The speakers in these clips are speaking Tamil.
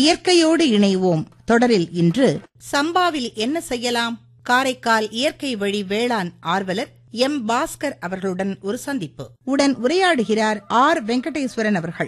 இயற்கையோடு இணைவோம் தொடரில் இன்று சம்பாவில் என்ன செய்யலாம் காரைக்கால் இயற்கை வழி வேளாண் ஆர்வலர் எம் பாஸ்கர் அவர்களுடன் ஒரு சந்திப்பு உடன் உரையாடுகிறார் ஆர் வெங்கடேஸ்வரன் அவர்கள்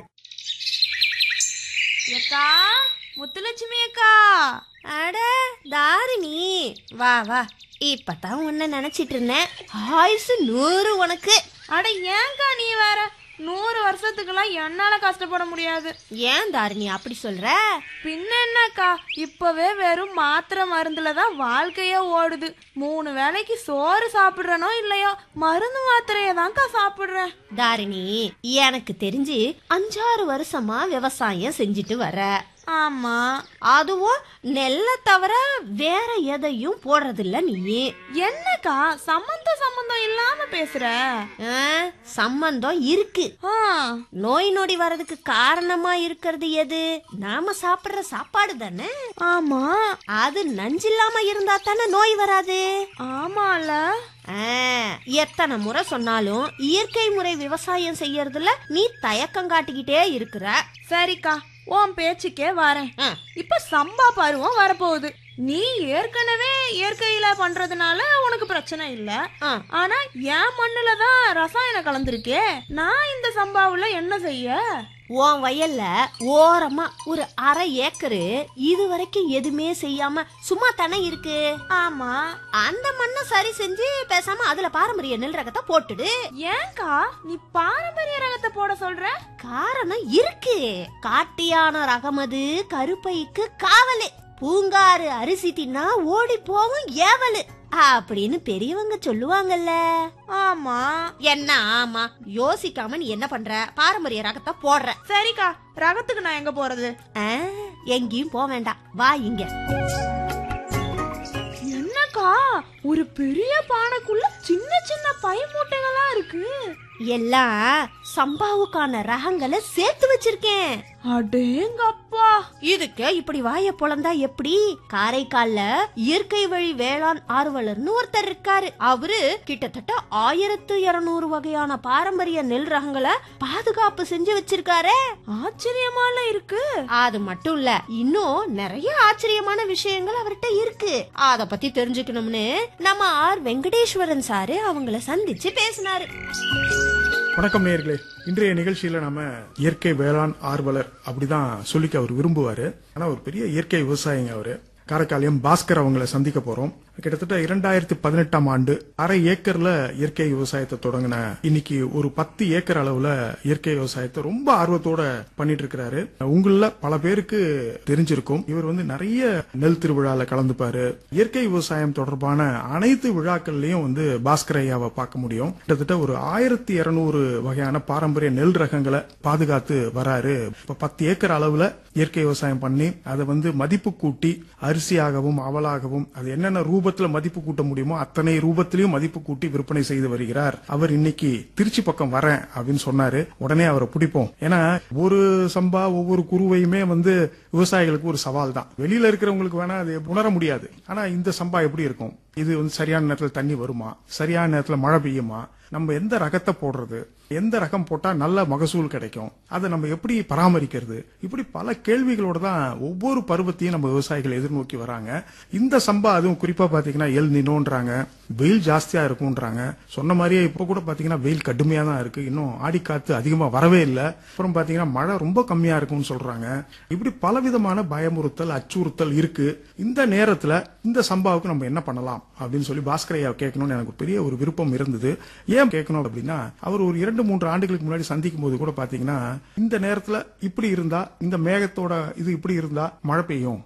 ஏக்கா முத்துலட்சுமி அக்கா அட தாரிணி வா வா இப்பதான் உன்னை நினைச்சிட்டு இருந்தேன் ஆயுசு நூறு உனக்கு அட ஏன்க்கா நீ வேற நூறு வருஷத்துக்கெல்லாம் என்னால கஷ்டப்பட முடியாது ஏன் தாரிணி அப்படி சொல்ற பின்ன என்னக்கா இப்பவே வெறும் மாத்திரை மருந்துல தான் வாழ்க்கையே ஓடுது மூணு வேளைக்கு சோறு சாப்பிடுறனோ இல்லையோ மருந்து மாத்திரையை தான்க்கா சாப்பிடுறேன் தாரிணி எனக்கு தெரிஞ்சு அஞ்சாறு வருஷமா விவசாயம் செஞ்சுட்டு வர ஆமா அதுவும் நெல்லை தவிர வேற எதையும் போடுறதில்ல நீ என்னக்கா சம்மந்தம் சம்மந்தம் இல்லாம பேசுற ஆ, சம்பந்தம் இருக்கு ஆ, நோய் நொடி வர்றதுக்கு காரணமா இருக்கிறது எது நாம சாப்பிடுற சாப்பாடு தானே ஆமா அது நஞ்சில்லாம இருந்தா தானே நோய் வராது ஆமால ஆ, எத்தனை முறை சொன்னாலும் இயற்கை முறை விவசாயம் செய்யறதுல நீ தயக்கம் காட்டிக்கிட்டே இருக்கிற சரிக்கா உன் பேச்சுக்கே வரேன் ஆ, இப்ப சம்பா பருவம் வரப்போகுது நீ ஏற்கனவே இயற்கையில பண்றதுனால உனக்கு பிரச்சனை இல்ல ஆ. ஆனா என் மண்ணுல தான் ரசாயனம் கலந்துருக்கே நான் இந்த சம்பாவுல என்ன செய்ய உன் வயல்ல ஓரமா ஒரு அரை ஏக்கரு இது வரைக்கும் எதுவுமே செய்யாம சும்மா தானே இருக்கு ஆமா அந்த மண்ணை சரி செஞ்சு பேசாம அதுல பாரம்பரிய நெல் ரகத்தை போட்டுடு ஏன்க்கா நீ பாரம்பரிய ரகத்தை போட சொல்ற காரணம் இருக்கு காட்டியான ரகமது கருப்பைக்கு காவலு பூங்காறு அரிசி தின்னா ஓடி போகும் ஏவலு அப்படின்னு பெரியவங்க சொல்லுவாங்கல்ல ஆமா என்ன ஆமா யோசிக்காம நீ என்ன பண்ற பாரம்பரிய ரகத்தை போடுற சரிக்கா ரகத்துக்கு நான் எங்க போறது ஆ, எங்கேயும் போக வேண்டாம் வா இங்க என்னக்கா ஒரு பெரிய பானைக்குள்ள சின்ன சின்ன பை மூட்டைகளா இருக்கு எல்லாம் சம்பாவுக்கான ரகங்களை சேர்த்து வச்சிருக்கேன் அடேங்கப்பா இதுக்கு இப்படி வாய பொழந்தா எப்படி காரைக்கால்ல இயற்கை வழி வேளாண் ஆர்வலர்னு ஒருத்தர் இருக்காரு அவரு கிட்டத்தட்ட ஆயிரத்து இருநூறு வகையான பாரம்பரிய நெல் ரகங்களை பாதுகாப்பு செஞ்சு வச்சிருக்காரே ஆச்சரியமால இருக்கு அது மட்டும் இல்ல இன்னும் நிறைய ஆச்சரியமான விஷயங்கள் அவர்கிட்ட இருக்கு அத பத்தி தெரிஞ்சுக்கணும்னு நம்ம ஆர் வெங்கடேஸ்வரன் சாரு அவங்கள சந்திச்சு பேசினாரு வணக்கம் நேயர்களே இன்றைய நிகழ்ச்சியில நாம இயற்கை வேளாண் ஆர்வலர் அப்படிதான் சொல்லிக்க அவர் விரும்புவாரு ஆனா ஒரு பெரிய இயற்கை விவசாயிங்க அவரு காரைக்காலியம் பாஸ்கர் அவங்கள சந்திக்க போறோம் கிட்டத்தட்ட இரண்டாயிரத்தி பதினெட்டாம் ஆண்டு அரை ஏக்கர்ல இயற்கை விவசாயத்தை தொடங்கின இன்னைக்கு ஒரு பத்து ஏக்கர் அளவுல இயற்கை விவசாயத்தை ரொம்ப ஆர்வத்தோட பண்ணிட்டு இருக்கிறாரு உங்கள பல பேருக்கு தெரிஞ்சிருக்கும் இவர் வந்து நிறைய நெல் திருவிழால கலந்துப்பாரு இயற்கை விவசாயம் தொடர்பான அனைத்து விழாக்கள்லயும் வந்து பாஸ்கர் ஐயாவை பார்க்க முடியும் கிட்டத்தட்ட ஒரு ஆயிரத்தி இருநூறு வகையான பாரம்பரிய நெல் ரகங்களை பாதுகாத்து வராரு இப்ப பத்து ஏக்கர் அளவுல இயற்கை விவசாயம் பண்ணி அதை வந்து மதிப்பு கூட்டி அரிசியாகவும் அவலாகவும் அது என்னென்ன ரூபத்துல மதிப்பு கூட்ட முடியுமோ அத்தனை ரூபத்திலையும் மதிப்பு கூட்டி விற்பனை செய்து வருகிறார் அவர் இன்னைக்கு திருச்சி பக்கம் வரேன் அப்படின்னு சொன்னாரு உடனே அவரை பிடிப்போம் ஏன்னா ஒரு சம்பா ஒவ்வொரு குருவையுமே வந்து விவசாயிகளுக்கு ஒரு சவால் தான் வெளியில இருக்கிறவங்களுக்கு வேணா அது உணர முடியாது ஆனா இந்த சம்பா எப்படி இருக்கும் இது வந்து சரியான நேரத்துல தண்ணி வருமா சரியான நேரத்துல மழை பெய்யுமா நம்ம எந்த ரகத்தை போடுறது எந்த ரகம் போட்டா நல்ல மகசூல் கிடைக்கும் அதை நம்ம எப்படி பராமரிக்கிறது இப்படி பல கேள்விகளோட தான் ஒவ்வொரு பருவத்தையும் நம்ம விவசாயிகள் எதிர்நோக்கி வராங்க இந்த சம்பா அதுவும் குறிப்பா பாத்தீங்கன்னா எல் நினோன்றாங்க வெயில் ஜாஸ்தியா இருக்கும்ன்றாங்க சொன்ன மாதிரியே இப்ப கூட பாத்தீங்கன்னா வெயில் கடுமையா தான் இருக்கு இன்னும் ஆடிக்காத்து அதிகமா வரவே இல்லை அப்புறம் பாத்தீங்கன்னா மழை ரொம்ப கம்மியா இருக்கும்னு சொல்றாங்க இப்படி பலவிதமான பயமுறுத்தல் அச்சுறுத்தல் இருக்கு இந்த நேரத்துல இந்த சம்பாவுக்கு நம்ம என்ன பண்ணலாம் அப்படின்னு சொல்லி பாஸ்கரையா கேட்கணும்னு எனக்கு ஒரு பெரிய ஒரு விருப்பம் இருந்தது ஏன் கேட்கணும் அப்படின்னா அவர் ஒரு இரண்டு மூன்று ஆண்டுகளுக்கு முன்னாடி சந்திக்கும் போது கூட பாத்தீங்கன்னா இந்த நேரத்துல இப்படி இருந்தா இந்த மேகத்தோட இது இப்படி இருந்தா மழை பெய்யும்